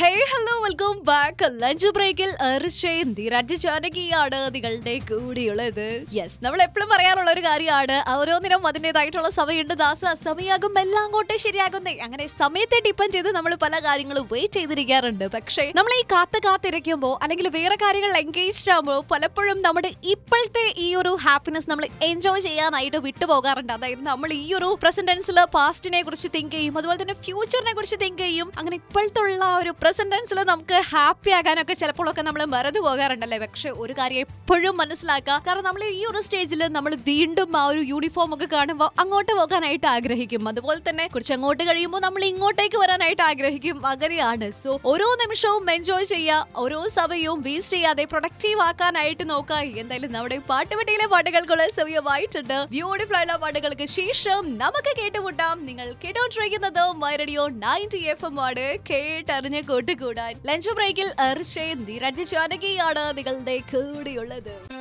ഹേ hello welcome back lunch ബ്രേക്കിൽ എറിഷയും ധീരജ് ജാനകിയാണ് നിങ്ങളുടെ കൂടിയുള്ളത് യെസ് നമ്മൾ എപ്പോഴും പറയാറുള്ള ഒരു കാര്യമാണ് ഓരോന്നിനും അതിൻ്റെതായിട്ടുള്ള സമയമുണ്ട് ദാസ സമയാകും എല്ലാം അങ്ങോട്ട് ശരിയാകുന്നേ അങ്ങനെ സമയത്തെ ഡിപ്പെൻഡ് ചെയ്ത് നമ്മൾ പല കാര്യങ്ങളും വെയിറ്റ് ചെയ്തിരിക്കാറുണ്ട് പക്ഷേ നമ്മൾ ഈ കാത്ത് കാത്തിരിക്കുമ്പോൾ അല്ലെങ്കിൽ വേറെ കാര്യങ്ങളിൽ എൻഗേജ്ഡ് ആകുമ്പോൾ പലപ്പോഴും നമ്മുടെ ഇപ്പോഴത്തെ ഈ ഒരു ഹാപ്പിനെസ് നമ്മൾ എൻജോയ് ചെയ്യാനായിട്ട് വിട്ടുപോകാറുണ്ട് അതായത് നമ്മൾ ഈ ഒരു പ്രസന്റൻസിൽ പാസ്റ്റിനെ കുറിച്ച് തിങ്ക് ചെയ്യും അതുപോലെ തന്നെ ഫ്യൂച്ചറിനെ കുറിച്ച് തിങ്ക് ചെയ്യും അങ്ങനെ ഇപ്പോഴത്തെ ഉള്ള ആ ഒരു പ്രസന്റൻസിൽ നമുക്ക് ഹാപ്പി ആകാനൊക്കെ ചിലപ്പോഴൊക്കെ നമ്മൾ മറന്നു പോകാറുണ്ടല്ലേ പക്ഷെ ഒരു കാര്യം എപ്പോഴും മനസ്സിലാക്കുക കാരണം നമ്മൾ ഈ ഒരു സ്റ്റേജിൽ നമ്മൾ വീണ്ടും ആ ഒരു യൂണിഫോം ഒക്കെ കാണുമ്പോൾ അങ്ങോട്ട് പോകാനായിട്ട് ആഗ്രഹിക്കും അതുപോലെ തന്നെ കുറച്ച് അങ്ങോട്ട് കഴിയുമ്പോൾ നമ്മൾ ഇങ്ങോട്ടേക്ക് വരാനായിട്ട് ആഗ്രഹിക്കും അങ്ങനെയാണ് സോ ഓരോ നിമിഷവും എൻജോയ് ചെയ്യുക ഓരോ സമയവും വേസ്റ്റ് ചെയ്യാതെ പ്രൊഡക്റ്റീവ് ആക്കാനായിട്ട് നോക്കുക എന്തായാലും നമ്മുടെ പാട്ടുപെട്ടിയിലെ പാട്ടുകൾക്കുള്ള സമയമായിട്ടുണ്ട് ബ്യൂട്ടിഫുൾ ആയിട്ടുള്ള പാട്ടുകൾക്ക് ശേഷം നമുക്ക് കേട്ടുമുട്ടാം നിങ്ങൾ കേട്ടോണ്ടിരിക്കുന്നത് my radio ninety F M ആണ് കേട്ടറിഞ്ഞ് കൂട്ടുകൂടാൻ ലഞ്ച് ബ്രേക്കിൽ അർഷേ നിരഞ്ജ് ജാനകിയാണ് നിങ്ങളുടെ കൂടെയുള്ളത്